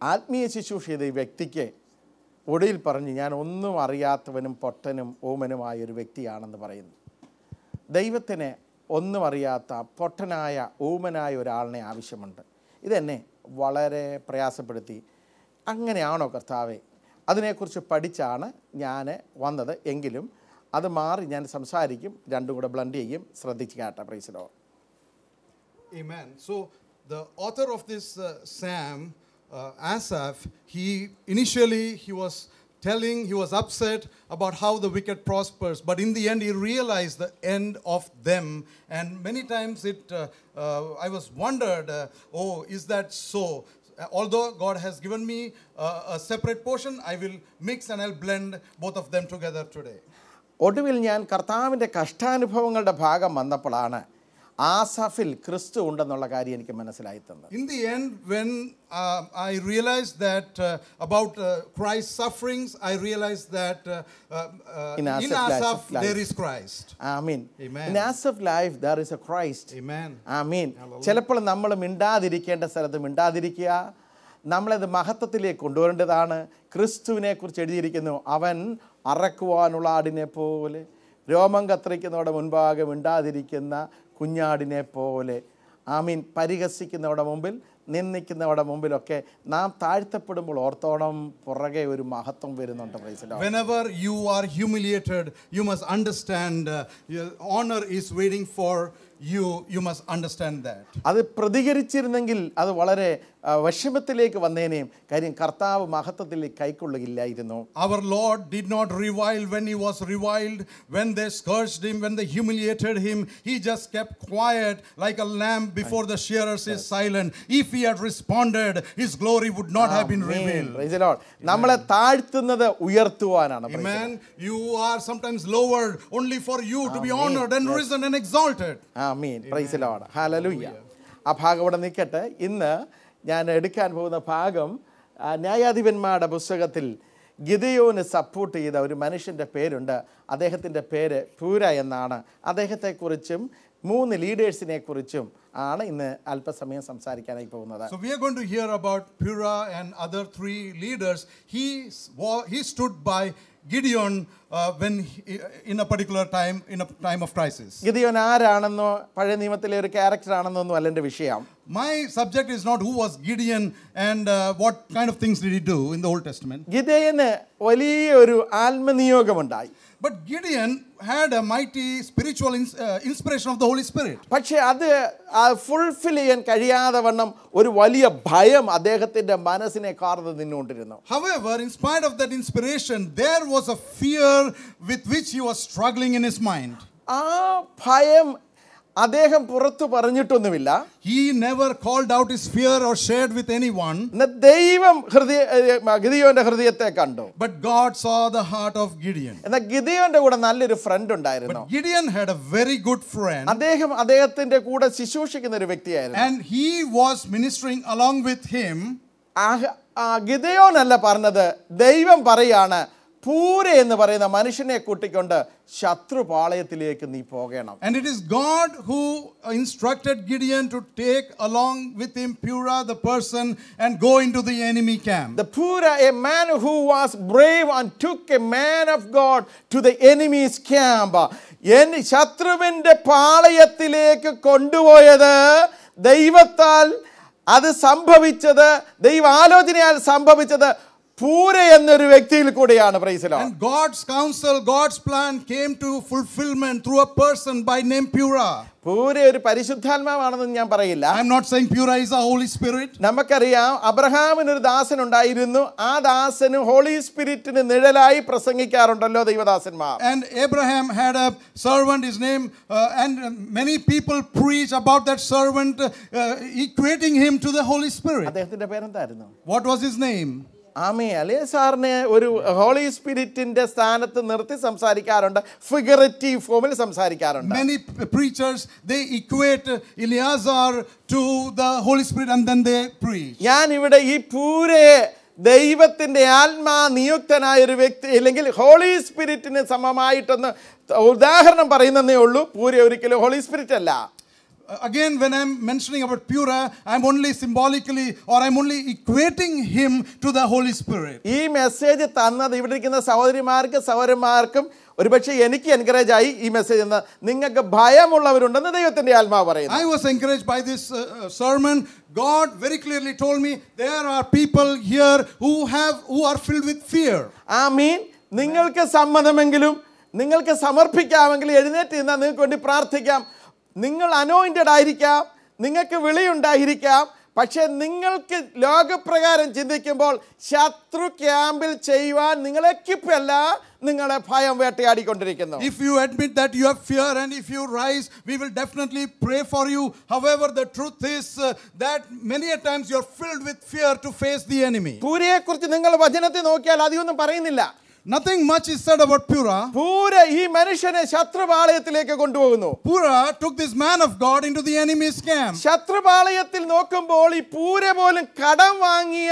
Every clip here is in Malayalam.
ആത്മീയ ശുശ്രൂഷ ചെയ്ത ഈ വ്യക്തിക്ക് ഒടുവിൽ പറഞ്ഞ് ഞാൻ ഒന്നും അറിയാത്തവനും പൊട്ടനും ഓമനുമായ ഒരു വ്യക്തിയാണെന്ന് പറയുന്നു ദൈവത്തിന് ഒന്നും അറിയാത്ത പൊട്ടനായ ഊമനായ ഒരാളിനെ ആവശ്യമുണ്ട് ഇതെന്നെ വളരെ പ്രയാസപ്പെടുത്തി അങ്ങനെയാണോ കർത്താവെ അതിനെക്കുറിച്ച് പഠിച്ചാണ് ഞാൻ വന്നത് എങ്കിലും അത് മാറി ഞാൻ സംസാരിക്കും രണ്ടും കൂടെ ബ്ലണ്ട് ചെയ്യും ശ്രദ്ധിച്ച് കേട്ടെ പ്രൈസിലോ Amen. So the author of this uh, Psalm, uh, Asaph, he initially he was telling he was upset about how the wicked prospers, but in the end he realized the end of them. And many times it, uh, uh, I was wondered, uh, oh, is that so? Uh, Although God has given me uh, a separate portion, I will mix and I'll blend both of them together today. ഒടുവിൽ ഞാൻ കർത്താവിൻ്റെ കഷ്ടാനുഭവങ്ങളുടെ ഭാഗം വന്നപ്പോഴാണ് ആസഫിൽ ക്രിസ്തു ഉണ്ടെന്നുള്ള കാര്യം എനിക്ക് മനസ്സിലായി തന്നത് In the end, when uh, I realized that uh, about uh, Christ's sufferings, I realized that uh, uh, uh, In in Asaph's life- Asaph life. there is Christ. Amen Amen. In ആസഫ് life there is a Christ Amen. Amen ചിലപ്പോൾ നമ്മൾ മിണ്ടാതിരിക്കേണ്ട സ്ഥലത്ത് മിണ്ടാതിരിക്കുക നമ്മളത് മഹത്വത്തിലേക്ക് കൊണ്ടുവരേണ്ടതാണ് ക്രിസ്തുവിനെ കുറിച്ച് എഴുതിയിരിക്കുന്നു അവൻ അറക്കുവാനുള്ള ആടിനെ പോലെ രോമം കത്തിരിക്കുന്നവരുടെ മുൻപാകെ മിണ്ടാതിരിക്കുന്ന കുഞ്ഞാടിനെ പോലെ ആമീൻ പരിഹസിക്കുന്നവരുടെ മുമ്പിൽ നിന്ദിക്കുന്നവരുടെ മുമ്പിലൊക്കെ നാം താഴ്ത്തപ്പെടുമ്പോൾ ഓർത്തോണം പുറകെ ഒരു മഹത്വം വരുന്നുണ്ട് പ്രൈസിലോ Whenever you are humiliated, you must understand uh, your honor is waiting for you. You must understand that. അത് പ്രതികരിച്ചിരുന്നെങ്കിൽ അത് വളരെ ആ, വിഷമത്തിലേക്ക് വന്നേനെയും കാര്യം കർത്താവ് മഹത്വത്തിലേക്ക് കൈക്കൊള്ളുകയില്ലായിരുന്നു Our Lord did not revile when he was reviled, when they scourged him, when they humiliated him. He just kept quiet like a lamb before the shearers is silent. If he had responded, his glory would not have been Amen. revealed. Praise the Lord. നമ്മളെ താഴ്ത്തുന്നത് ഉയർത്തുവാനാണ് praise the Lord. Amen. You are sometimes lowered only for you to be honored and risen and exalted. ആമീൻ പ്രൈസ് ലോഡ് ഹാലലൂയ ആ ഭാഗം ഇവിടെ നിൽക്കട്ടെ ഇന്ന് ഞാൻ എടുക്കാൻ പോകുന്ന ഭാഗം ആ, ന്യായാധിപന്മാരുടെ പുസ്തകത്തിൽ ഗിതയോന് സപ്പോർട്ട് ചെയ്ത ഒരു മനുഷ്യൻ്റെ പേരുണ്ട് അദ്ദേഹത്തിൻ്റെ പേര് പൂര എന്നാണ് അദ്ദേഹത്തെക്കുറിച്ചും മൂന്ന് ലീഡേഴ്സിനെ കുറിച്ചും ആണ് ഇന്ന് അല്പസമയം സംസാരിക്കാനായി പോകുന്നത് So we are going to hear about Pura and other three leaders. He, s- wa- he stood by Gideon uh, when he, in a particular time, in a time of crisis. ഗിതയോൻ ആരാണെന്നോ പഴയ നിയമത്തിലെ ഒരു ക്യാരക്ടർ ആണെന്നോ ഒന്നും അല്ല എൻ്റെ വിഷയം My subject is not who was Gideon and uh, what kind of things did he do in the Old Testament. ഗിതയന് വലിയൊരു ആത്മനിയോഗമുണ്ടായി But Gideon had a mighty spiritual ins- uh, inspiration of the Holy Spirit. പക്ഷെ അത് ഫുൾഫിൽ ചെയ്യാൻ കഴിയാതെ വണ്ണം ഒരു വലിയ ഭയം അദ്ദേഹത്തിൻ്റെ മനസ്സിനെ കാർന്ന് നിന്നുകൊണ്ടിരുന്നു However, in spite of that inspiration, there was a fear with which he was struggling in his mind. ആ ഭയം അദ്ദേഹം പുറത്തു പറഞ്ഞിട്ടൊന്നുമില്ല He never called out his fear or shared with anyone. എന്നാൽ ദൈവം ഹൃദയ ഗിദിയോന്റെ ഹൃദയത്തെ കണ്ടു But God saw the heart of Gideon. എന്നാൽ ഗിദിയോന്റെ കൂടെ നല്ലൊരു ഫ്രണ്ട് ഉണ്ടായിരുന്നു But Gideon had a very good friend, അദ്ദേഹം അദ്ദേഹത്തിന്റെ കൂടെ ശുശ്രൂഷിക്കുന്ന ഒരു വ്യക്തിയായിരുന്നു and he was ministering along with him. ആഹ്- ആ ഗിദയോനല്ല പറഞ്ഞത് ദൈവം പറയാണ് പൂര എന്ന് പറയുന്ന മനുഷ്യനെ കൂട്ടിക്കൊണ്ട് ശത്രുപാളയത്തിലേക്ക് നീ പോകണം And it is God who instructed Gideon to take along with him Pura, the person, and go into the enemy camp. The Pura, a man who was brave and took a man of God to the enemy's camp. എൻ ശത്രുവിൻ്റെ പാളയത്തിലേക്ക് കൊണ്ടുപോയത് ദൈവത്താൽ അത് സംഭവിച്ചത് ദൈവാലോചനയാൽ സംഭവിച്ചത് പൂര എന്നൊരു വ്യക്തിയിൽ കൂടിയാണ് പ്രൈസലോ And God's counsel, God's plan came to fulfillment through a person by name Pura. പൂര ഒരു പരിശുദ്ധാത്മാവാണെന്ന് ഞാൻ പറയില്ല I'm not saying Pura is a Holy Spirit. നമുക്കറിയാം അബ്രഹാമിന് ഒരു ദാസൻ ഉണ്ടായിരുന്നു ആ ദാസന് ഹോളി സ്പിരിറ്റിന് നിഴലായി പ്രസംഗിക്കാറുണ്ടല്ലോ ദൈവദാസന്മാർ And Abraham had a servant, his name, uh, and many people preach about that servant, uh, equating him to the Holy Spirit. അദ്ദേഹത്തിന്റെ പേരെന്തായിരുന്നു What was his name? ആമേ അലേ സാറിനെ ഒരു ഹോളി സ്പിരിറ്റിന്റെ സ്ഥാനത്ത് നിർത്തി സംസാരിക്കാറുണ്ട് ഫിഗറേറ്റീവ് ഫോമിൽ സംസാരിക്കാറുണ്ട് Many p- preachers they equate Eleazar to the Holy Spirit and then they preach. ഞാൻ ഇവിടെ ഈ പൂരയെ ദൈവത്തിന്റെ ആത്മാ നിയുക്തനായ ഒരു വ്യക്തി അല്ലെങ്കിൽ ഹോളി സ്പിരിറ്റിന് സമമായിട്ടൊന്ന് ഉദാഹരണം പറയുന്നതേ ഉള്ളൂ പൂര ഒരിക്കലും ഹോളി സ്പിരിറ്റ് അല്ല again, when I'm mentioning about Pura, I'm only symbolically or I'm only equating him to the Holy Spirit. ഈ മെസ്സേജ് തന്നത് ഇവിടെ ഇരിക്കുന്ന സഹോദരിമാർക്കും സഹോദരന്മാർക്കും ഒരുപക്ഷെ എനിക്ക് എൻകറേജ് ആയി ഈ മെസ്സേജ് എന്ന് നിങ്ങൾക്ക് ഭയമുള്ളവരുണ്ടെന്ന് ദൈവത്തിന്റെ ആത്മാവ് പറയുന്നു I was encouraged by this uh, uh, sermon. God very clearly told me there are people here who have who are filled with fear. ആ മീൻ നിങ്ങൾക്ക് സമ്മതമെങ്കിലും നിങ്ങൾക്ക് സമർപ്പിക്കാമെങ്കിൽ എഴുന്നേറ്റ് നിന്നാൽ നിങ്ങൾക്ക് വേണ്ടി പ്രാർത്ഥിക്കാം നിങ്ങൾ അനോയിൻറ്റഡ് ആയിരിക്കാം നിങ്ങൾക്ക് വിളിയുണ്ടായിരിക്കാം പക്ഷെ നിങ്ങൾക്ക് ലോകപ്രകാരം ചിന്തിക്കുമ്പോൾ ശത്രു ക്യാമ്പിൽ ചെയ്യുവാൻ നിങ്ങൾ എക്യുപ്പല്ല നിങ്ങളെ ഭയം വേട്ടയാടിക്കൊണ്ടിരിക്കുന്നു If you admit that you have fear and if you rise, we will definitely pray for you. However, the truth is uh, that many a times you're filled with fear to face the enemy. പൂരയെക്കുറിച്ച് നിങ്ങൾ വചനത്തെ നോക്കിയാൽ അധികമൊന്നും പറയുന്നില്ല Nothing much is said about Pura. പൂര ഈ മനുഷ്യനെ ശത്രുപാളയത്തിലേക്ക് കൊണ്ടുപോകുന്നു Pura took this man of God into the enemy's camp. ശത്രുപാളയത്തിൽ നോക്കുമ്പോൾ ഈ പൂര പോലും കടം വാങ്ങിയ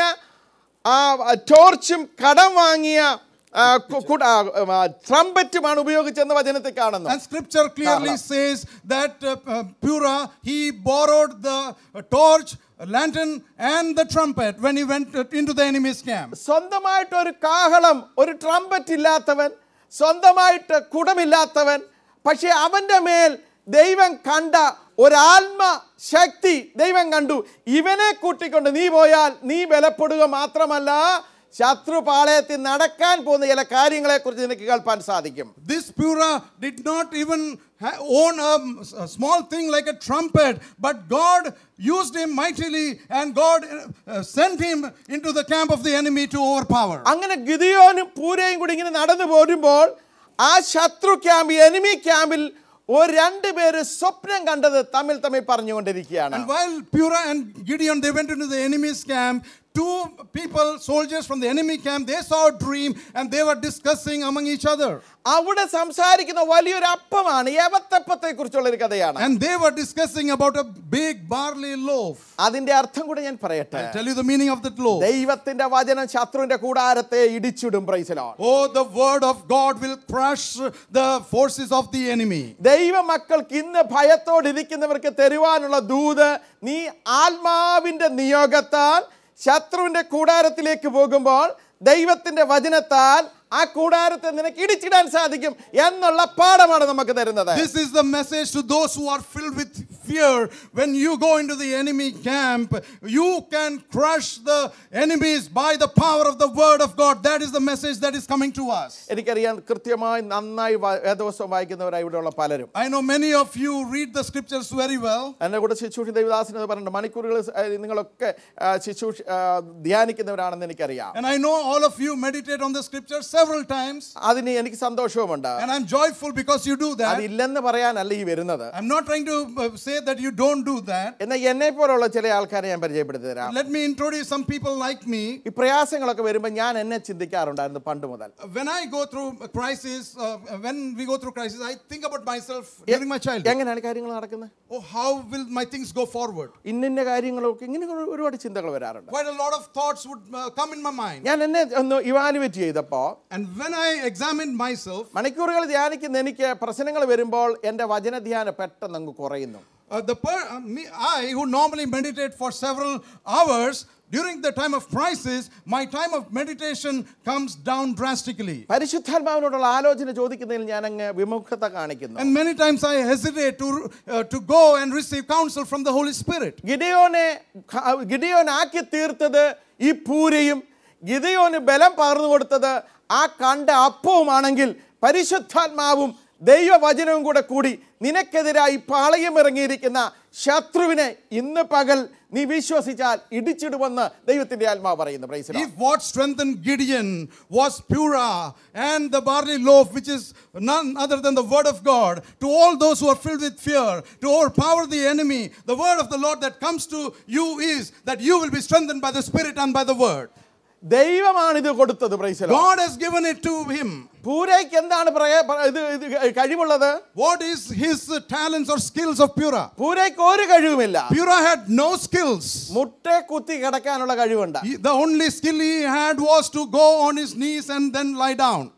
ആ ടോർച്ചും കടം വാങ്ങിയ ആ, കു- കുട- ആ, ആ, ട്രംപറ്റുമാണ് ഉപയോഗിച്ചെന്ന് വചനത്തിൽ കാണുന്നു And scripture clearly Kahla. says that uh, uh, Pura, he borrowed the uh, torch, lantern, and the trumpet when he went uh, into the enemy's camp. സ്വന്തമായിട്ട് ഒരു കാഹളം ഒരു ട്രംപറ്റ് ഇല്ലാത്തവൻ സ്വന്തമായിട്ട് കുടമില്ലാത്തവൻ പക്ഷെ അവന്റെ മേൽ ദൈവം കണ്ട ഒരാത്മ ശക്തി ദൈവം കണ്ടു ഇവനെ കൂട്ടിക്കൊണ്ട് നീ പോയാൽ നീ ബലപ്പെടുക മാത്രമല്ല ശത്രുപാളയത്തിൽ നടക്കാൻ പോകുന്ന ചില കാര്യങ്ങളെക്കുറിച്ച് നിനക്ക് കേൾപ്പാൻ സാധിക്കും This Pura did not even ha- own a, a small thing like a trumpet, but God used him mightily and God uh, uh, sent him into the camp of the enemy to overpower. അങ്ങനെ ഗിദിയോനും പൂരയും കൂടി ഇങ്ങനെ നടന്നു പോരുമ്പോൾ ആ ശത്രു ക്യാമ്പ് എനിമി ക്യാമ്പിൽ ഒരു രണ്ട് പേര് സ്വപ്നം കണ്ടത് തമ്മിൽ തമ്മിൽ പറഞ്ഞുകൊണ്ടിരിക്കുകയാണ് And while Pura and Gideon they went into the enemy's camp, two people, soldiers from the enemy camp, they saw a dream and they were discussing among each other. അവിടെ സംസാരിക്കുന്ന വലിയൊരു അപ്പമാണ് യവത്തപ്പത്തെ കുറിച്ചുള്ള ഒരു കഥയാണ് And they were discussing about a big barley loaf. അതിന്റെ അർത്ഥം കൂടെ ഞാൻ പറയട്ടെ I'll tell you the meaning of that loaf. ദൈവത്തിന്റെ വചനം ശത്രുവിന്റെ കൂടാരത്തെ ഇടിച്ചിടും പ്രൈസലോ Oh, the word of God will crush the forces of the enemy. ദൈവ മക്കൾക്ക് ഇന്ന് ഭയത്തോടിരിക്കുന്നവർക്ക് തരുവാനുള്ള ദൂത് നീ ആത്മാവിന്റെ നിയോഗത്താൽ ശത്രുവിന്റെ കൂടാരത്തിലേക്ക് പോകുമ്പോൾ ദൈവത്തിന്റെ വചനത്താൽ ആ കൂടാരത്തെ നിനക്ക് ഇടിച്ചിടാൻ സാധിക്കും എന്നുള്ള പാഠമാണ് നമുക്ക് തരുന്നത് This is the message to those who are filled with fear. When you go into the enemy camp, you can crush the enemies by the power of the word of God. That is the message that is coming to us. എനിക്കറിയാം കൃത്യമായി നന്നായി വ- വേദപുസ്തകം വായിക്കുന്നവരായി ഇവിടെയുള്ള പലരും I know many of you read the scriptures very well. എൻ്റെ കൂടെ ശുശ്രൂഷ ദേവദാസൻ എന്ന് പറഞ്ഞിട്ട് മണിക്കൂറുകൾ സ്- ഏ, നിങ്ങളൊക്കെ ആ, ശുശ്രൂഷ ആ, ധ്യാനിക്കുന്നവരാണെന്ന് എനിക്കറിയാം And I know all of you meditate on the scriptures several times. അതിന് എനിക്ക് സന്തോഷവുമുണ്ട് And I'm joyful because you do that. അതില്ലെന്ന് പറയാനല്ല ഈ വരുന്നത് I'm not trying to uh, say that you don't do that. എന്നാൽ എന്നെ പോലുള്ള ചില ആൾക്കാരെ ഞാൻ പരിചയപ്പെടുത്തി തരാം Let me introduce some people like me. ഈ പ്രയാസങ്ങളൊക്കെ വരുമ്പോൾ ഞാൻ എന്നെ ചിന്തിക്കാറുണ്ടായിരുന്നു പണ്ട് മുതൽ When I go through a crisis, uh, when we go through crisis, I think about myself during my childhood. എങ്ങനെയാണ് കാര്യങ്ങൾ നടക്കുന്നത് Oh, how will my things go forward? ഇന്നിന്ന കാര്യങ്ങളൊക്കെ ഇങ്ങനെ ഒരു- ഒരുപാട് ചിന്തകൾ വരാറുണ്ട് Quite a lot of thoughts would uh, come in my mind. ഞാൻ എന്നെ ഒന്ന് ഇവാലുവേറ്റ് ചെയ്തപ്പോൾ And when I examined myself, മണിക്കൂറുകൾ ധ്യാനിക്കുന്ന എനിക്ക് പ്രശ്നങ്ങൾ വരുമ്പോൾ എൻ്റെ വചനധ്യാനം പെട്ടെന്ന് അങ്ങ് കുറയുന്നു uh, the per- uh, me, I, who normally meditate for several hours, during the time of crisis, my time of meditation comes down drastically. പരിശുദ്ധാത്മാവിനോടുള്ള ആലോചന ചോദിക്കുന്നതിൽ ഞാൻ അങ്ങ് വിമുഖത കാണിക്കുന്നു And many times I hesitate to, uh, to go and receive counsel from the Holy Spirit. ഗിഡിയോനെ ഗിഡിയോനാക്കി തീർത്തത് ഈ പൂരയും ഗിദിയോന് ബലം പകർന്നു കൊടുത്തത് ആ കണ്ട അപ്പവുമാണെങ്കിൽ പരിശുദ്ധാത്മാവും ദൈവവചനവും കൂടെ കൂടി നിനക്കെതിരായി പാളയം ഇറങ്ങിയിരിക്കുന്ന ശത്രുവിനെ ഇന്ന് പകൽ നീ വിശ്വസിച്ചാൽ ഇടിച്ചിടുമെന്ന് ദൈവത്തിന്റെ ആത്മാവ് പറയുന്നു praise the Lord. If what strengthened Gideon was Pura and the barley loaf, which is none other than the word of God, to all those who are filled with fear, to overpower the enemy, the word of the Lord that comes to you is that you will be strengthened by the Spirit and by the word. ദൈവമാണ് ഇത് കൊടുത്തത് praise the Lord. God has given it to him. പൂരയ്ക്ക് എന്താണ് പ്രയ- പ്ര- ഇത് ഇത് കഴിവുള്ളത് What is his uh, talents or skills of Pura? പൂരയ്ക്ക് ഒരു കഴിവുമില്ല Pura had no skills. മുട്ടെ കുത്തി കിടക്കാനുള്ള കഴിവുണ്ട് He- the only skill he had was to go on his knees and then lie down.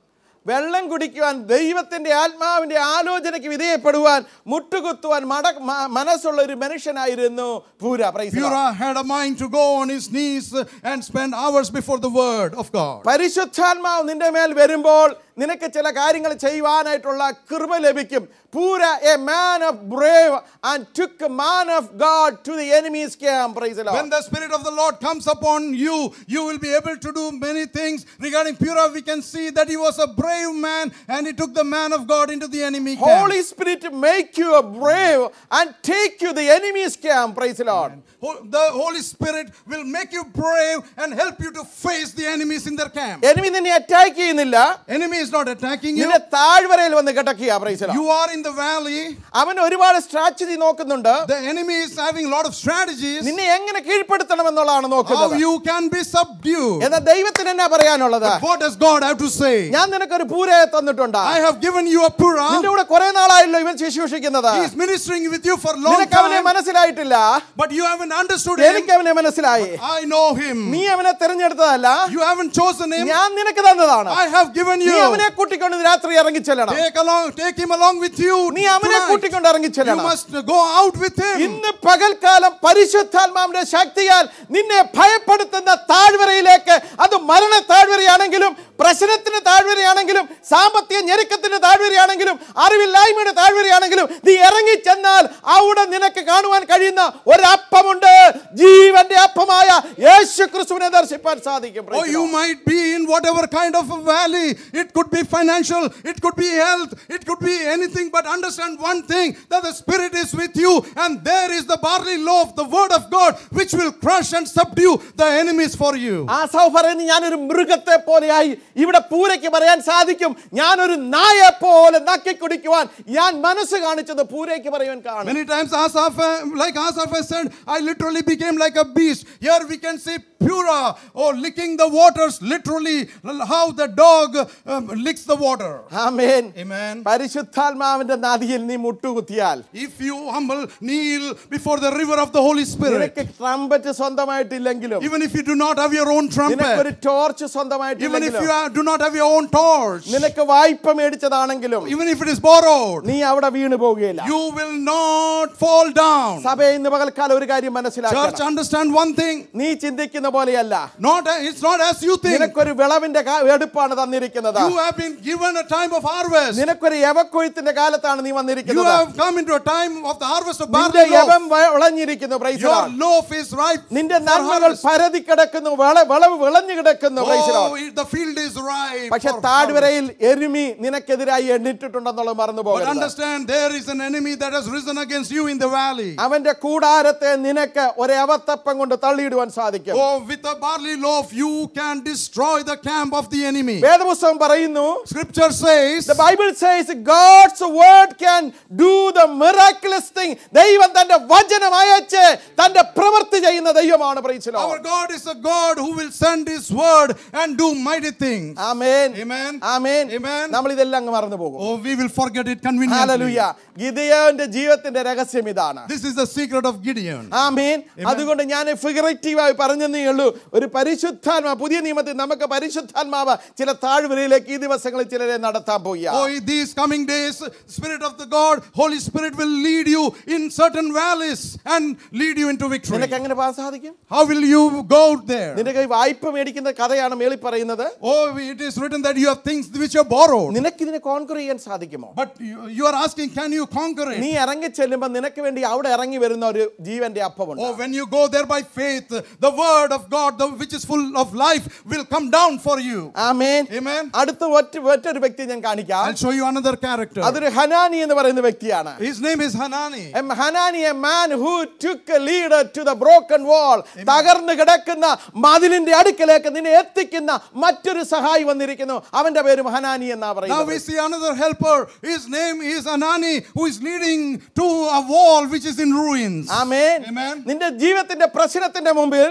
വെള്ളം കുടിക്കുവാൻ ദൈവത്തിന്റെ ആത്മാവിന്റെ ആലോചനയ്ക്ക് വിധേയപ്പെടുവാൻ മുട്ടുകുത്തുവാൻ മട മ- മനസ്സുള്ള ഒരു മനുഷ്യനായിരുന്നു പൂര Praise the Lord. Pura had a mind to go on his knees and spend hours before the word of God. പരിശുദ്ധാത്മാവ് നിന്റെ മേൽ വരുമ്പോൾ നിനക്ക് ചില കാര്യങ്ങൾ ചെയ്യുവാനായിട്ടുള്ള കൃപ ലഭിക്കും Purah a man of brave and took man of God to the enemy's camp When the Spirit of the Lord comes upon you, you will be able to do many things. Regarding Pura, we can see that he was a brave man and he took the man of God into the enemy camp. Holy Spirit make you a brave and take you the enemy's camp praise the Lord Ho- The Holy Spirit will make you brave and help you to face the enemies in their camp. enemy നിന്നെ അറ്റാക്ക് ചെയ്യുന്നില്ല Enemy is not attacking you. നിന്നെ താഴ്വരയിൽ വന്ന് കിടക്കുക praise the Lord You are in the valley. അവൻ ഒരുപാട് സ്ട്രാറ്റജി നോക്കുന്നുണ്ട് The enemy is having a lot of strategies. നിന്നെ എങ്ങനെ കീഴ്പ്പെടുത്തണം എന്നുള്ളതാണ് How നോക്കുന്നത് you can be subdued. എന്നാൽ ദൈവത്തിന് എന്നാ പറയാനുള്ളത് What does God have to say? ഞാൻ നിനക്കൊരു പൂരയെ തന്നിട്ടുണ്ട് I have given you a നിന്റെ Pura. കൂടെ കുറെ നാളായല്ലോ ഇവൻ ശുശ്രൂഷിക്കുന്നത് He is ministering with you for a long നിനക്ക് അവനെ time, മനസ്സിലായിട്ടില്ല but you haven't understood him. എനിക്ക് അവനെ മനസ്സിലായി I know him. നീ അവനെ തിരഞ്ഞെടുത്തതല്ല You haven't chosen him. ഞാൻ നിനക്ക് തന്നതാണ് I have given നീ you. അവനെ കൂട്ടിക്കൊണ്ട് ഇന്ന് രാത്രി ഇറങ്ങി ചെല്ലണം Take along, take him along with you. നീ അവനെ tonight. കൂട്ടിക്കൊണ്ട് ഇറങ്ങി You ചെല്ലണം must go out with him. ഇന്ന് പകൽക്കാലം പരിശുദ്ധാത്മാവിന്റെ ശക്തിയാൽ നിന്നെ ഭയപ്പെടുത്തുന്ന താഴ്വരയിലേക്ക് അത് മരണ താഴ്വരയാണെങ്കിലും പ്രശ്നത്തിന് താഴ്വരയാണെങ്കിലും സാമ്പത്തിക ഞെരുക്കത്തിന്റെ താഴ്വരയാണെങ്കിലും അറിവില്ലായ്മയുടെ താഴ്വരയാണെങ്കിലും നീ ഇറങ്ങി ചെന്നാൽ അവിടെ നിനക്ക് കാണുവാൻ കഴിയുന്ന ഒരപ്പമുണ്ട് ജീവന്റെ അപ്പമായ യേശു ക്രിസ്തുവിനെ ദർശിപ്പാൻ സാധിക്കും Or Praise the you Lord. might be in whatever kind of a valley. It could be financial, it could be health, it could be anything. But understand one thing that the Spirit is with you, and there is the barley loaf, the word of God, which will crush and subdue the enemies for you. ആസാവ് പറയുന്നു ഞാനൊരു മൃഗത്തെ പോലെയായി ഇവിടെ പൂരയ്ക്ക് പറയാൻ സാധിക്കും ഞാനൊരു നായെ പോലെ നക്കി കുടിക്കുവാൻ ഞാൻ മനസ്സ് കാണിച്ചത് പൂരയ്ക്ക് പറയുവാൻ കാണും Many times, Asaph, uh, like Asaph has said, I literally became like a beast. Here we can see Pura, or licking the waters, literally, how the dog um, licks the water. Amen Amen. പരിശുദ്ധാത്മാവിന്റെ നദിയിൽ നീ മുട്ടുകുത്തിയാൽ If you humble, kneel before the river of the Holy Spirit, നിനക്ക് ട്രംപറ്റ് സ്വന്തമായിട്ടില്ലെങ്കിലും even if you do not have your own നിനക്കൊരു trumpet, ടോർച്ച് even if സ്വന്തമായിട്ടില്ലെങ്കിലും you have, do not have your own torch, നിനക്ക് വായ്പ മേടിച്ചതാണെങ്കിലും even if it is borrowed, നീ അവിടെ വീണു പോവുകയില്ല you will not fall down. സഭ ഇന്ന് പകൽക്കാലം ഒരു കാര്യം Church, മനസ്സിലാക്കണം understand one thing. നീ ചിന്തിക്കുന്ന പോലെയല്ല Not it's not as you think. നിനക്കൊരു വിളവിന്റെ കാ- എടുപ്പാണ് തന്നിരിക്കുന്നത് You have been given a time of harvest. നിനക്കൊരു യവക്കൊയ്ത്തിന്റെ കാലത്താണ് നീ You വന്നിരിക്കുന്നത് have come into a time of the harvest of നിന്റെ barley loaf. യവം വ- വിളഞ്ഞിരിക്കുന്നു praise the Your Lord. loaf is ripe. നിന്റെ for നന്മകൾ harvest. പരതി കിടക്കുന്നു വള- വിളവ് വിളഞ്ഞു കിടക്കുന്നു praise the Oh, Lord. it- the field is ripe. പക്ഷെ for harvest. താഴ്വരയിൽ എരുമി നിനക്കെതിരായി എണ്ണിട്ടിട്ടുണ്ടെന്നുള്ളത് മറന്നു But പോകരുത് understand, there is an enemy that has risen against you in the valley. അവന്റെ കൂടാരത്തെ നിനക്ക് ഒരു അവത്തപ്പം കൊണ്ട് തള്ളിയിടുവാൻ സാധിക്കും Oh, with a barley loaf, you can destroy the camp of the enemy. വേദപുസ്തകം പറയുന്നു Scripture says, The Bible says God's word can do the miraculous thing. ദൈവം തന്റെ വചനം അയച്ച് തന്റെ പ്രവൃത്തി ചെയ്യുന്ന ദൈവമാണ് praise the Our Lord. God is a God who will send His word and do mighty things. Amen Amen. Amen Amen. നമ്മൾ ഇതെല്ലാം അങ്ങ് മറന്നു പോകും Oh, we will forget it conveniently. ഹാലലുയ ഗിദയോന്റെ ജീവിതത്തിന്റെ രഹസ്യം ഇതാണ് This is the secret of Gideon. ആമീൻ അതുകൊണ്ട് ഞാൻ ഫിഗറേറ്റീവായി പറഞ്ഞതേ ഉള്ളൂ ഒരു പരിശുദ്ധാത്മാ പുതിയ നിയമത്തിൽ നമുക്ക് പരിശുദ്ധാത്മാവ് ചില താഴ്വരയിലേക്ക് ഈ ദിവസങ്ങളിൽ ചിലരെ നടത്താൻ പോവുക Oh, in these coming days, Spirit of the God, Holy Spirit will lead you in certain valleys and lead you into victory. നിനക്ക് എങ്ങനെ പോകാൻ സാധിക്കും How will you go there? നിന്റെ കൈ വായ്പ മേടിക്കുന്ന കഥയാണ് മേളി പറയുന്നത് Oh, it is written that you have things which are borrowed. നിനക്ക് ഇതിനെ കോൺക്വർ ചെയ്യാൻ സാധിക്കുമോ But you, you are asking, can you conquer നീ it? ഇറങ്ങി ചെല്ലുമ്പോൾ നിനക്ക് വേണ്ടി അവിടെ ഇറങ്ങി വരുന്ന ഒരു ജീവന്റെ അപ്പമുണ്ട് Oh, when you go there by faith, the word of God, the, which is full of life, will come down for you. Amen Amen. അടുത്ത ഒറ്റ ഒറ്റൊരു വ്യക്തി ഞാൻ കാണിക്കാം I'll show you another character. അതൊരു ഹനാനി എന്ന് പറയുന്ന വ്യക്തിയാണ് His name is Hanani. A Hanani, a man who took a leader to the broken wall. തകർന്നു കിടക്കുന്ന മതിലിന്റെ അടുക്കലേക്ക് നിന്നെ എത്തിക്കുന്ന മറ്റൊരു സഹായി വന്നിരിക്കുന്നു അവന്റെ പേര് ഹനാനി എന്നാ Now we പറയുന്നത് see another helper. His name is Anani, who is leading to a wall which is in ruins. Amen Amen. നിന്റെ ജീവിതത്തിന്റെ പ്രശ്നത്തിന്റെ മുമ്പിൽ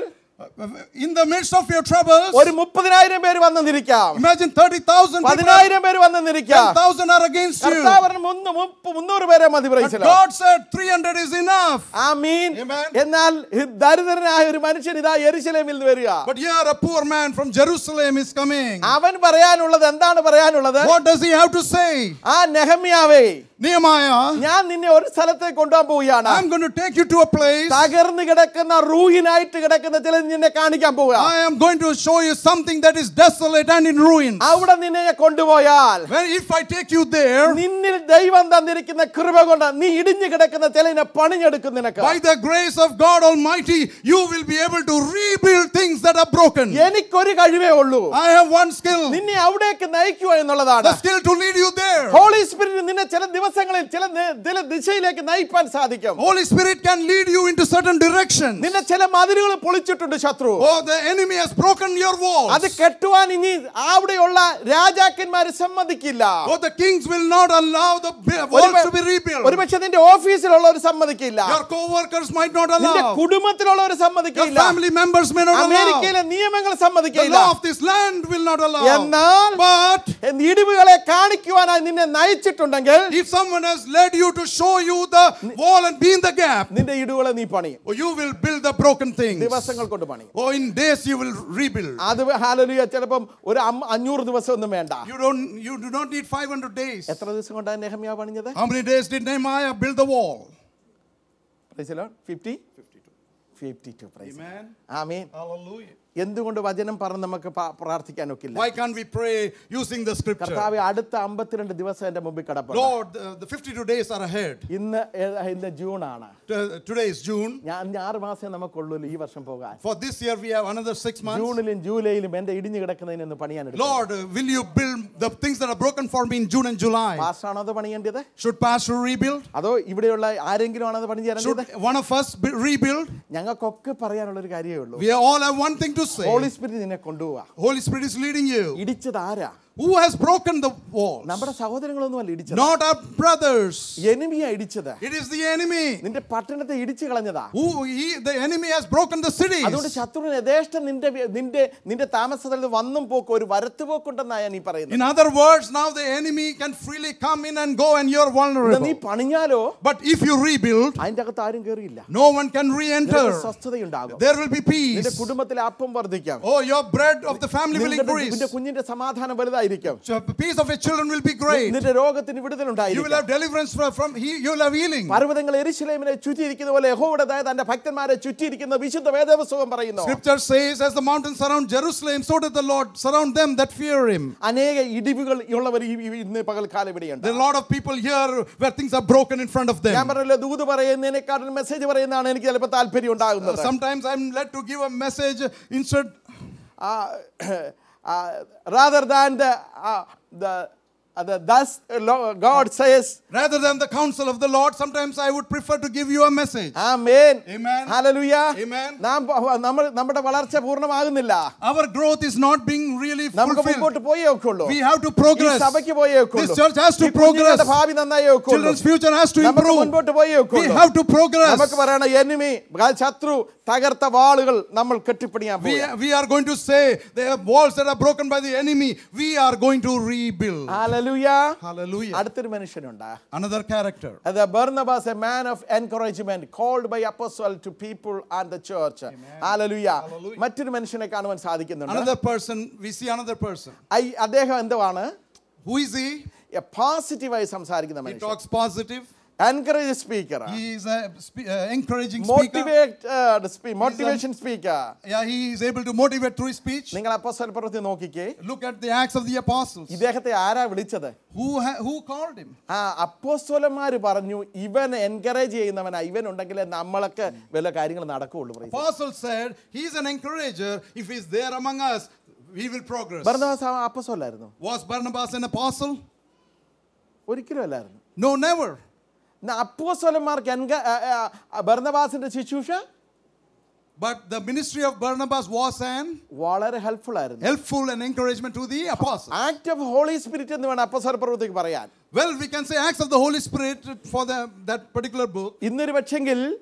In the midst of your troubles, ഒരു മുപ്പതിനായിരം പേര് വന്നെന്നിരിക്കാം imagine 30,000 people, പതിനായിരം പേര് വന്നെന്നിരിക്കാം 10,000 are against you. കർത്താവ് പറഞ്ഞു, മുന്ന് മുപ്പ- മുന്നൂറ് പേരെ മതി But praise the Lord God said 300 is enough. Amin Amen. എന്നാൽ ദരിദ്രനായ ഒരു മനുഷ്യൻ ഇതാ യെരുശലേമിൽ നിന്ന് വരിക But here a poor man from Jerusalem is coming. അവൻ പറയാനുള്ളത് എന്താണ് പറയാനുള്ളത് What does he have to say? ആ നെഹമ്യാവേ Nehemiah, ഞാൻ നിന്നെ ഒരു സ്ഥലത്തേക്ക് കൊണ്ടുപോകാൻ പോവുകയാണ് I'm going to take you to a place. തകർന്നു കിടക്കുന്ന റൂഹിനായിട്ട് കിടക്കുന്ന ചില നിന്നെ കാണിക്കാൻ പോവുക I am going to show you something that is desolate and in ruins. അവിടെ നിന്നെ കൊണ്ടുപോയാൽ When if I take you there, നിന്നിൽ ദൈവം തന്നിരിക്കുന്ന കൃപ കൊണ്ട് നീ ഇടിഞ്ഞു കിടക്കുന്ന ചിലതിനെ പണിഞ്ഞെടുക്കും നിനക്ക് by the grace of God Almighty, you will be able to rebuild things that are broken. എനിക്കൊരു കഴിവേ ഉള്ളൂ I have one skill, നിന്നെ അവിടേക്ക് നയിക്കുക എന്നുള്ളതാണ് the skill to lead you there. Holy Spirit നിന്നെ ചില ദിവസങ്ങളിൽ ചില നി- ചില ദിശയിലേക്ക് നയിപ്പാൻ സാധിക്കും Holy Spirit can lead you into certain directions. നിന്നെ ചില മതിലുകൾ പൊളിച്ചിട്ടുണ്ട് ശത്രു Oh, the enemy has broken your walls. അത് കെട്ടുവാൻ ഇനി അവിടെയുള്ള രാജാക്കന്മാര് സമ്മതിക്കില്ല Oh, the kings will not allow the b- walls to be rebuilt. ഒരുപക്ഷെ നിന്റെ ഓഫീസിലുള്ളവർ സമ്മതിക്കില്ല Your co-workers might not നിന്റെ allow. കുടുംബത്തിലുള്ളവർ Your സമ്മതിക്കില്ല family members may not allow. അമേരിക്കയിലെ നിയമങ്ങൾ The സമ്മതിക്കില്ല law of this land will not allow. എന്നാൽ But ഇടിവുകളെ കാണിക്കുവാനായി നിന്നെ നയിച്ചിട്ടുണ്ടെങ്കിൽ if someone has led you to show you the wall and be in the gap, നിന്റെ ഇടിവുകളെ നീ പണിയും oh, you will build the broken things. ദിവസങ്ങൾ കൊണ്ട് പണിയും Oh, in days you will rebuild. അത് ഹാലലിയ ചിലപ്പം ഒരു അം- അഞ്ഞൂറ് ദിവസം ഒന്നും വേണ്ട You don't. You do not need 500 days. എത്ര ദിവസം കൊണ്ടാണ് നെഹമ്യ പണിഞ്ഞത് How many days did Nehemiah build the wall? Fifty fifty two Amen. ആമീൻ Hallelujah. എന്തുകൊണ്ട് വചനം പറഞ്ഞ് നമുക്ക് പ- പ്രാർത്ഥിക്കാൻ ഒക്കില്ല Why can't we pray using the scripture? കർത്താവ് അടുത്ത അമ്പത്തിരണ്ട് ദിവസം എന്റെ മുമ്പിൽ കിടപ്പുണ്ട് Lord, the, the 52 days are ahead. ഇന്ന് ഏ- ഇന്ന് ജൂൺ ആണ് T- Today is June. ഞാൻ ഇനി ആറ് മാസം നമുക്കുള്ളൂ ഈ വർഷം പോകാൻ For this year, we have another six months. ജൂണിലും ജൂലൈയിലും എന്റെ ഇടിഞ്ഞു കിടക്കുന്നതിനൊന്ന് പണിയാൻ എടുക്കും Lord, uh, will you build the things that are broken for me in June and July? പാസ്റ്റാണോ അത് പണിയേണ്ടത് Should Pastor rebuild? അതോ ഇവിടെയുള്ള ആരെങ്കിലും ആണോ അത് പണി Should തരേണ്ടത് one of us be- rebuild? ഞങ്ങൾക്കൊക്കെ പറയാനുള്ള ഒരു കാര്യമേ ഉള്ളൂ We all have one thing to say. Holy Spirit നിന്നെ കൊണ്ടുപോവാ Holy Spirit is leading you. ഇടിച്ചത് ആരാ Who has broken the walls? നമ്മുടെ സഹോദരങ്ങളൊന്നും അല്ല ഇടിച്ചത് Not our brothers. എനിമിയാ ഇടിച്ചത് It is the enemy. നിന്റെ പട്ടണത്തെ ഇടിച്ചു കളഞ്ഞതാ Who he, the enemy has broken the അതുകൊണ്ട് cities. ശത്രുവിന് യഥേഷ്ടം നിന്റെ വി- നിന്റെ നിന്റെ താമസ സ്ഥലത്ത് വന്നും പോക്ക് ഒരു വരത്തുപോക്കുണ്ടെന്നാ ഞാൻ ഈ പറയുന്നത് In other words, now the enemy can freely come in and go, and you're ഇത് നീ vulnerable. പണിഞ്ഞാലോ But if you rebuild, അതിന്റെ അകത്ത് ആരും കയറിയില്ല no one can re-enter. നിനക്ക് സ്വസ്ഥതയുണ്ടാകും There will be നിന്റെ peace. കുടുംബത്തിലെ അപ്പം വർദ്ധിക്കാം Oh, your bread of the family will നിന്റെ increase. നിന്റെ കുഞ്ഞിന്റെ സമാധാനം വലുതായിരിക്കും So the peace of your children will be great. നിന്റെ രോഗത്തിന് You will വിടുതലുണ്ടായിരിക്കും have deliverance from, from he, you will have healing. പർവ്വതങ്ങൾ എരിശിലേമിനെ ചുറ്റിയിരിക്കുന്ന പോലെ യഹോവയുടെ ദയ തന്റെ ഭക്തന്മാരെ ചുറ്റിയിരിക്കുന്ന വിശുദ്ധ വേദപുസ്തകം പറയുന്നു Scripture says, as the mountains surround Jerusalem, so does the Lord surround them that fear him. അനേക ഇടിവുകൾ ഉള്ളവർ ഈ ഈ- ഇന്ന് പകൽക്കാലം ഇവിടെയുണ്ട് There are a lot of people here where things are broken in front of ഞാൻ them. പറഞ്ഞല്ലോ ദൂത് പറയുന്നതിനെക്കാട്ടിലും മെസ്സേജ് പറയുന്നതാണ് എനിക്ക് ചിലപ്പോൾ താല്പര്യം ഉണ്ടാകുന്നത് Sometimes I'm led to give a message instead. rather than the uh, the uh, the thus Lo- God says Rather than the counsel of the Lord, sometimes I would prefer to give you a message. Amen Amen. Hallelujah Amen. നാം പ- നമ്മൾ നമ്മുടെ വളർച്ച പൂർണ്ണമാകുന്നില്ല Our growth is not being really നമുക്ക് fulfilled. മുമ്പോട്ട് പോയേ ഒക്കുള്ളൂ We have to ഈ progress. സഭയ്ക്ക് പോയേ ഒക്കുള്ളൂ This church has to ഈ കുഞ്ഞുങ്ങളുടെ progress. ഭാവി നന്നായേ ഒക്കുള്ളൂ Children's future has to നമുക്ക് improve. മുൻപോട്ട് പോയേ We ഒക്കുള്ളൂ have to progress. നമുക്ക് പറയണം എനിമി ശത്രു തകർത്ത വാളുകൾ നമ്മൾ കെട്ടിപ്പണിയാൻ We, പോവുക we are going to say there are walls that are broken by the enemy. We are going to rebuild. Hallelujah Hallelujah. അടുത്തൊരു മനുഷ്യനുണ്ട് Another character. The Barnabas, a man of encouragement, called by apostle to people and the church. Hallelujah. Hallelujah. മറ്റൊരു മനുഷ്യനെ കാണുവാൻ സാധിക്കുന്നുണ്ട് Another person, we see another person. ഐ- അദ്ദേഹം എന്തുവാണ് Who is he? പോസിറ്റീവായി സംസാരിക്കുന്ന He മനുഷ്യൻ talks positive. Encourage speaker He is a spe- uh, encouraging speaker. Motivate motivation speaker Yeah, he is able to motivate through his speech. നിങ്ങൾ അപ്പോസ്തല പ്രവൃത്തി നോക്കിക്കേ Look at the acts of the apostles. ഇദ്ദേഹത്തെ ആരാ വിളിച്ചത് Who ha- who called him? ആ അപ്പോസ്തലന്മാര് പറഞ്ഞു ഇവൻ എൻകറേജ് ചെയ്യുന്നവനാ ഇവൻ ഉണ്ടെങ്കിലേ നമ്മളൊക്കെ വല്ല കാര്യങ്ങൾ നടക്കുകയുള്ളൂ praise the Lord. Apostle said, He's an encourager. If he's there among us, we will progress. Barnabas അപ്പസ്തോലായിരുന്നു Was Barnabas an apostle? ഒരിക്കലും അല്ലായിരുന്നു No, never. എന്നാ അപ്പോസ്തലന്മാർക്ക് എൻക ആ, ആ, ആ, ബർന്നബാസിന്റെ ശുശ്രൂഷ But the ministry of Barnabas was an വളരെ ഹെൽപ്ഫുൾ ആയിരുന്നു helpful and encouragement to the apostles. Act of Holy Spirit എന്ന് വേണം അപ്പസ്വല പ്രവൃത്തിക്ക് പറയാൻ Well, we can say acts of the Holy Spirit for the, that particular book. ഇന്നൊരു പക്ഷെങ്കിൽ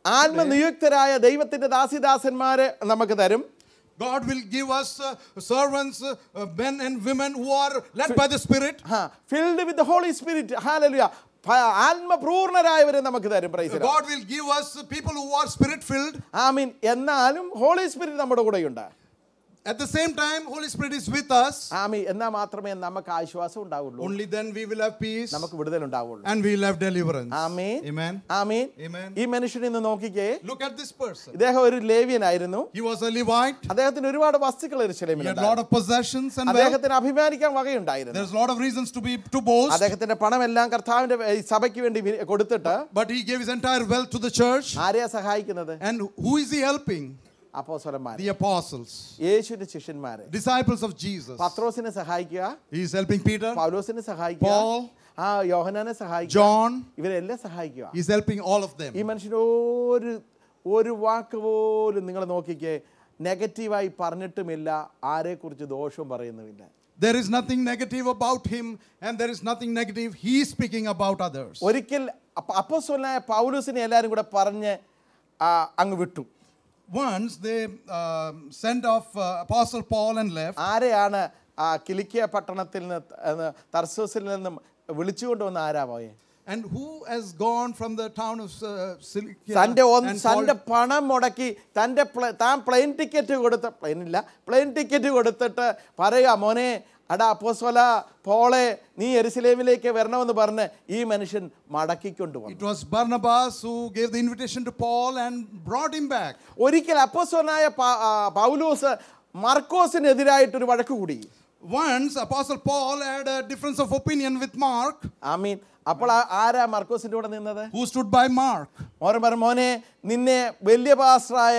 ആത്മനിയുക്തരായ ദൈവത്തിന്റെ ദാസിദാസന്മാരെ നമുക്ക് തരും God will give us uh, servants, uh, uh, men and women who are led by the Spirit. Filled with Holy Spirit hallelujah ആത്മപൂർണരായവരെ നമുക്ക് തരും praise God will give us people who are spirit filled. ആമീൻ എന്നാലും ഹോളി സ്പിരിറ്റ് നമ്മുടെ കൂടെയുണ്ട് At the same time, Holy Spirit is with us. ആമീൻ എന്നാൽ മാത്രമേ നമുക്ക് ആശ്വാസം ഉണ്ടാവുള്ളൂ Only then we will have peace നമുക്ക് വിടുതൽ ഉണ്ടാവുള്ളൂ and we will have deliverance. Amin Amen. Amin Amen. ഈ മനുഷ്യനെ ഇന്ന് നോക്കിക്കേ Look at this person. ഇദ്ദേഹം ഒരു ലേവ്യനായിരുന്നു He was a Levite. അദ്ദേഹത്തിന് ഒരുപാട് വസ്തുക്കൾ He had a എരുശലേമിലുണ്ടായിരുന്നു. lot of possessions and wealth. അദ്ദേഹത്തിന് അഭിമാനിക്കാൻ വകയുണ്ടായിരുന്നു There's a lot of reasons to be to boast. അദ്ദേഹത്തിന്റെ പണമെല്ലാം കർത്താവിന്റെ ഏ, സഭയ്ക്ക് വേണ്ടി വി- കൊടുത്തിട്ട് But he gave his entire wealth to the church. ആരെയാ സഹായിക്കുന്നത് And who is he helping? അപ്പോസ്വലന്മാർ The apostles, യേശുവിന്റെ ശിഷ്യന്മാര് disciples of Jesus. പത്രോസിനെ സഹായിക്കുക He is helping Peter, പൗലോസിനെ സഹായിക്കുക Paul, ആ യോഹനാനെ സഹായിക്കുക John. ഇവരെല്ലാം സഹായിക്കുക He is helping all of them. ഈ മനുഷ്യൻ ഒരു ഒരു വാക്ക് പോലും നിങ്ങൾ നോക്കിക്കേ നെഗറ്റീവായി പറഞ്ഞിട്ടുമില്ല ആരെക്കുറിച്ച് ദോഷവും പറയുന്നുമില്ല There is nothing negative about him, and there is nothing negative he is speaking about others. ഒരിക്കൽ അപ്പോസ്വലനായ പൗലോസിനെ എല്ലാവരും കൂടെ പറഞ്ഞ് ആ, അങ്ങ് വിട്ടു Once they um, sent off uh, Apostle Paul and left. ആരെയാണ് ആ കിലിക്കിയ പട്ടണത്തിൽ നിന്ന് ത- തർസൂസിൽ നിന്നും വിളിച്ചുകൊണ്ട് വന്ന ആരാ പോയെ And who has gone from the town of uh, Cilicia തൻ്റെ ഒന്ന് and തൻ്റെ called, പണം മുടക്കി തൻ്റെ പ്ല- താൻ പ്ലെയിൻ ടിക്കറ്റ് കൊടുത്ത പ്ലെയിൻ ഇല്ല പ്ലെയിൻ ടിക്കറ്റ് കൊടുത്തിട്ട് പറയുക മോനെ അടാ അപ്പോസ്വല പോളെ നീ എരുസലേമിലേക്ക് വരണമെന്ന് പറഞ്ഞ് ഈ മനുഷ്യൻ മടക്കിക്കൊണ്ട് വന്നു it was Barnabas who gave the invitation to Paul and brought him back. ഒരിക്കൽ അപ്പോസ്വനായ പൗലോസ് മർക്കോസിനെതിരായിട്ടൊരു വഴക്ക് കൂടി Once Apostle Paul had a difference of opinion with Mark, ആമീൻ അപ്പോൾ ആ- ആരാ മർക്കോസിന്റെ കൂടെ നിന്നത് who stood by Mark. മോൻ പറ മോനെ നിന്നെ വലിയ പാസ്റ്ററായ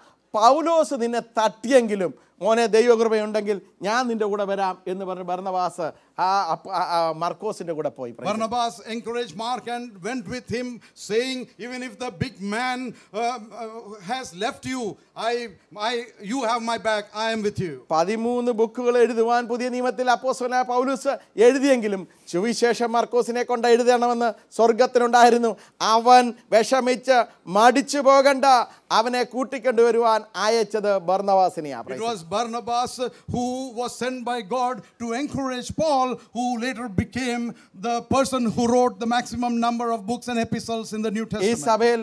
പൗലോസ് നിന്നെ തട്ടിയെങ്കിലും മോനെ ദൈവകൃപയുണ്ടെങ്കിൽ ഞാൻ നിന്റെ കൂടെ വരാം എന്ന് പറഞ്ഞ് ഭരണവാസ് ആ അപ്പ- ആ- ആ മർക്കോസിന്റെ കൂടെ പോയി Praise the Lord. Barnabas encouraged Mark and went with him, saying, Even if the big man uh, uh, has left you, I, I, you have my back, I am with you. പതിമൂന്ന് ബുക്കുകൾ എഴുതുവാൻ പുതിയ നിയമത്തിൽ അപ്പോസ്തലനായ പൗലൂസ് എഴുതിയെങ്കിലും സുവിശേഷം മർക്കോസിനെ കൊണ്ട് എഴുതണമെന്ന് സ്വർഗത്തിനുണ്ടായിരുന്നു അവൻ വിഷമിച്ച് മടിച്ചു പോകണ്ട അവനെ കൂട്ടിക്കൊണ്ടുവരുവാൻ അയച്ചത് ബർണവാസിനെയാ It was Barnabas who was sent by God to encourage Paul, who later became the person who wrote the maximum number of books and epistles in the New ഈ Testament. സഭയിൽ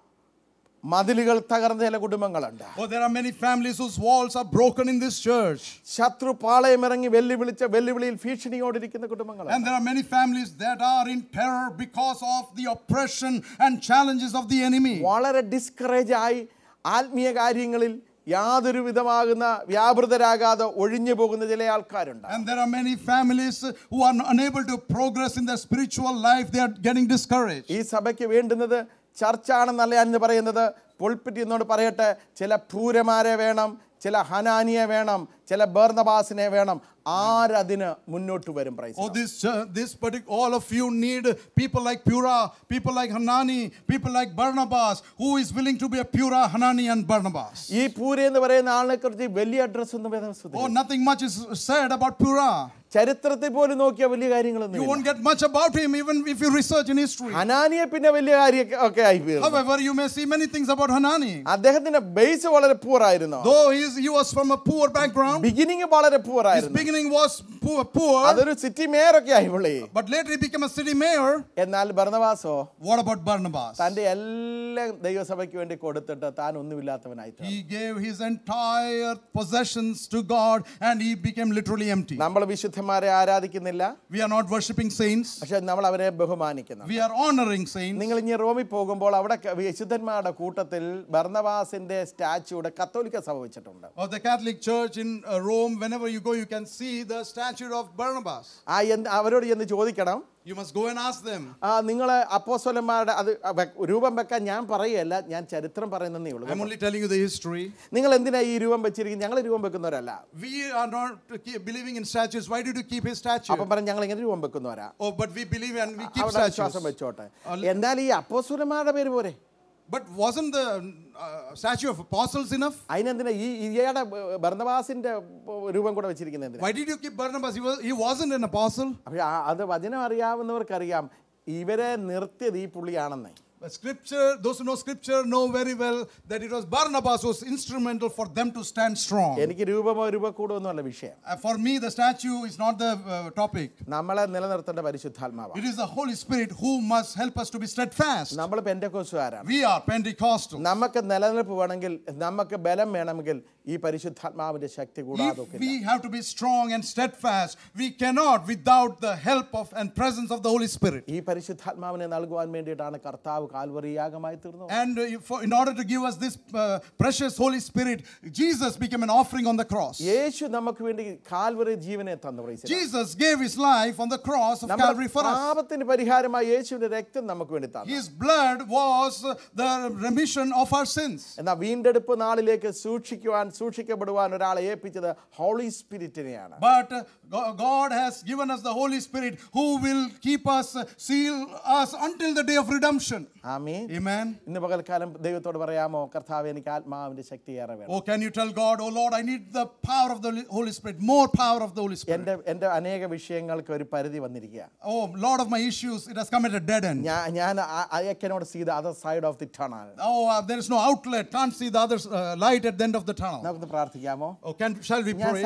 മതിലുകൾ തകർന്ന ചില കുടുംബങ്ങളുണ്ട് Oh, there are many families whose walls are broken in this church. ശത്രു പാളയമിറങ്ങി വെല്ലുവിളിച്ച വെല്ലുവിളിയിൽ ഭീഷണിയോടിരിക്കുന്ന കുടുംബങ്ങൾ And there are many families that are in terror because of the oppression and challenges of the enemy. വളരെ ഡിസ്കറേജ് ആയി ആത്മീയ കാര്യങ്ങളിൽ യാതൊരു വിധമാകുന്ന വ്യാപൃതരാകാതെ ഒഴിഞ്ഞു പോകുന്ന ചില ആൾക്കാരുണ്ട് And there are many families who are unable to progress in their spiritual life. They are getting discouraged. ഈ സഭയ്ക്ക് വേണ്ടുന്നത് ചർച്ചാണെന്നല്ല ഞാൻ ഇന്ന് പറയുന്നത് പുൾപ്പിറ്റ് എന്നോട് പറയട്ടെ ചില പൂരമാരെ വേണം ചില ഹനാനിയെ വേണം ചില ബർണബാസിനെ വേണം ആരതിന് മുന്നോട്ട് വരും praise Oh, this, uh, this particular, all of you need people like Pura, people like Hanani, people like Barnabas, who is willing to be a Pura, Hanani, and Barnabas. ഈ പൂര എന്ന് പറയുന്ന ആളിനെ കുറിച്ച് വലിയ അഡ്രസ് ഒന്നും വേദപുസ്തകത്തിൽ Oh, nothing much is said about Pura. ചരിത്രത്തിൽ പോലും നോക്കിയ വലിയ You കാര്യങ്ങളൊന്നും won't get much about him even if you research in history. ഹനാനിയെ പിന്നെ വലിയ കാര്യം ഒക്കെ ആയി തീർന്നു. However, you may see many things about Hanani. അദ്ദേഹത്തിന്റെ ബേസ് വളരെ പൂർ ആയിരുന്നു Though he, is, he was from a poor background, beginning വളരെ പൂർ his ആയിരുന്നു beginning was poor, poor, അതൊരു സിറ്റി മേയർ ഒക്കെ ആയി പുള്ളി but later he became a city mayor. എന്നാൽ ഭരണവാസോ What about Barnabas? തന്റെ എല്ലാം ദൈവസഭയ്ക്ക് വേണ്ടി കൊടുത്തിട്ട് താൻ ഒന്നുമില്ലാത്തവനായി തീർന്നു. He gave his entire possessions to God and he became literally empty. നമ്മൾ വിശുദ്ധന്മാരെ ആരാധിക്കുന്നില്ല We are not worshipping saints, പക്ഷെ നമ്മൾ അവരെ ബഹുമാനിക്കുന്നു we are honoring saints. നിങ്ങൾ ഇനി റോമിൽ പോകുമ്പോൾ അവിടെ ക- വിശുദ്ധന്മാരുടെ കൂട്ടത്തിൽ ഭർണവാസിന്റെ സ്റ്റാച്യൂടെ കത്തോലിക്ക സഭ വെച്ചിട്ടുണ്ട് Or the Catholic Church in uh, Rome, whenever you go, you can see the statue of Barnabas. ആ എന്ത് അവരോട് ചെന്ന് ചോദിക്കണം You must go and ask them. ആ നിങ്ങൾ അപ്പോസ്വലന്മാരുടെ അത് വെ- രൂപം വെക്കാൻ ഞാൻ പറയുകയല്ല ഞാൻ ചരിത്രം പറയുന്നതേ ഉള്ളൂ I'm only telling you the history. നിങ്ങൾ എന്തിനാ ഈ രൂപം വെച്ചിരിക്കുന്നത് ഞങ്ങൾ രൂപം വെക്കുന്നവരല്ല We are not to keep believing in statues. Why did you keep his statue? അപ്പം പറഞ്ഞ് ഞങ്ങൾ ഇങ്ങനെ രൂപം വെക്കുന്നവരാ Oh, but we believe and we keep അവിടെ വിശ്വാസം statues. വെച്ചോട്ടെ എന്നാൽ ഈ അപ്പോസ്വലന്മാരുടെ പേര് പോരെ But wasn't the uh, statue of apostles enough? അതിനെന്തിനാ ഈ ഇയാടെ ഭർണവാസിന്റെ രൂപം കൂടെ വെച്ചിരിക്കുന്നത് എന്തിനാ Why did you keep Barnabas? He, was, he wasn't an apostle. അപ്പോൾ അത് വചനം അറിയാവുന്നവർക്കറിയാം ഇവരെ നിർത്തിയത് ഈ പുള്ളിയാണെന്നേ But scripture, those who know scripture know very well that it was Barnabas who was instrumental for them to stand strong. എനിക്ക് രൂപമോ രൂപക്കൂടോ ഒന്നുമല്ല വിഷയം Uh, for me, the statue is not the uh, topic. നമ്മളെ നിലനിർത്തേണ്ട പരിശുദ്ധാത്മാവാണ് It is the Holy Spirit who must help us to be steadfast. നമ്മൾ പെൻഡക്കോസുകാരാണ് We are Pentecostal. നമുക്ക് നിലനിൽപ്പ് വേണമെങ്കിൽ നമുക്ക് ബലം വേണമെങ്കിൽ ഈ പരിശുദ്ധാത്മാവിന്റെ ശക്തി കൂടാതെ If ഒക്കില്ല. we have to be strong and steadfast, we cannot without the help of and presence of the Holy Spirit. ഈ പരിശുദ്ധാത്മാവിനെ നൽകുവാൻ വേണ്ടിയിട്ടാണ് കർത്താവ് കാൽവറി യാഗമായി തീർന്നത് And uh, if- for- in order to give us this uh, precious Holy Spirit, Jesus became an offering on the cross. യേശു നമുക്ക് വേണ്ടി കാൽവറി ജീവനെ തന്നു praise the Lord. Jesus gave his life on the cross of നമ്മുടെ Calvary for us. പാപത്തിന് പരിഹാരമായി യേശുവിന്റെ രക്തം നമുക്ക് വേണ്ടി തന്നു His blood was uh, the remission of our sins. എന്നാൽ വീണ്ടെടുപ്പ് നാളിലേക്ക് സൂക്ഷിക്കുവാൻ സൂക്ഷിക്കപ്പെടുവാൻ ഒരാളെ ഏൽപ്പിച്ചത് ഹോളി സ്പിരിറ്റിനെയാണ് But uh, Go- God has given us the Holy Spirit who will keep us, uh, seal us until the day of redemption. ആമീൻ Amen. ഇന്ന് പകൽക്കാലം ദൈവത്തോട് പറയാമോ കർത്താവ് എനിക്ക് ആത്മാവിന്റെ ശക്തി ഏറെ വേണം Oh, can you tell God, oh Lord, I need the power of the Holy Spirit, more power of the Holy Spirit. എൻ്റെ എൻ്റെ അനേക വിഷയങ്ങൾക്ക് ഒരു പരിധി വന്നിരിക്കുക Oh, Lord of my issues, it has come at a dead end. ഞാൻ ഞാൻ I cannot see the other side of the tunnel Oh, uh, there is no outlet, can't see the other uh, light at the end of the tunnel. നമുക്കൊന്ന് പ്രാർത്ഥിക്കാമോ Oh, can, shall we ഞാൻ pray?